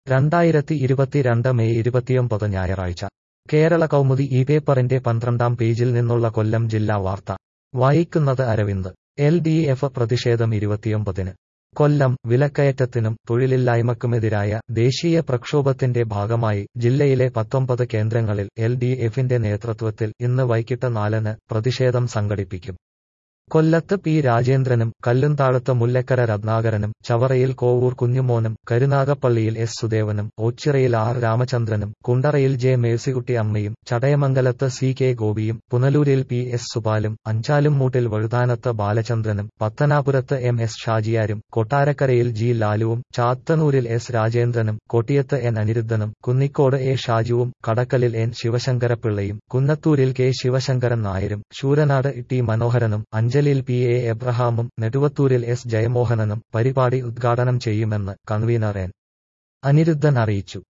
രണ്ടായിരത്തി ഇരുപത്തിരണ്ട് മെയ് ഇരുപത്തിയൊമ്പത് ഞായറാഴ്ച കേരള കൗമുദി ഈ പേപ്പറിന്റെ പന്ത്രണ്ടാം പേജിൽ നിന്നുള്ള കൊല്ലം ജില്ലാ വാർത്ത വായിക്കുന്നത് അരവിന്ദ് എൽ ഡി എഫ് പ്രതിഷേധം ഇരുപത്തിയൊമ്പതിന് കൊല്ലം വിലക്കയറ്റത്തിനും തൊഴിലില്ലായ്മക്കുമെതിരായ ദേശീയ പ്രക്ഷോഭത്തിന്റെ ഭാഗമായി ജില്ലയിലെ പത്തൊമ്പത് കേന്ദ്രങ്ങളിൽ എൽ ഡി എഫിന്റെ നേതൃത്വത്തിൽ ഇന്ന് വൈകിട്ട് നാലിന് പ്രതിഷേധം സംഘടിപ്പിക്കും കൊല്ലത്ത് പി രാജേന്ദ്രനും കല്ലുംതാഴത്ത് മുല്ലക്കര രത്നാകരനും ചവറയിൽ കോവൂർ കുഞ്ഞുമോനും കരുനാഗപ്പള്ളിയിൽ എസ് സുദേവനും ഓച്ചിറയിൽ ആർ രാമചന്ദ്രനും കുണ്ടറയിൽ ജെ മേഴ്സിക്കുട്ടി അമ്മയും ചടയമംഗലത്ത് സി കെ ഗോപിയും പുനലൂരിൽ പി എസ് സുപാലും അഞ്ചാലുംമൂട്ടിൽ വഴുതാനത്ത് ബാലചന്ദ്രനും പത്തനാപുരത്ത് എം എസ് ഷാജിയാരും കൊട്ടാരക്കരയിൽ ജി ലാലുവും ചാത്തന്നൂരിൽ എസ് രാജേന്ദ്രനും കൊട്ടിയത്ത് എൻ അനിരുദ്ധനും കുന്നിക്കോട് എ ഷാജുവും കടക്കലിൽ എൻ ശിവശങ്കരപിള്ളയും കുന്നത്തൂരിൽ കെ ശിവശങ്കരൻ നായരും ശൂരനാട് ടി മനോഹരനും അഞ്ചൽ അഞ്ചലിൽ പി എ എബ്രഹാമും നെടുവത്തൂരിൽ എസ് ജയമോഹനനും പരിപാടി ഉദ്ഘാടനം ചെയ്യുമെന്ന് കൺവീനർ എൻ അനിരുദ്ധൻ അറിയിച്ചു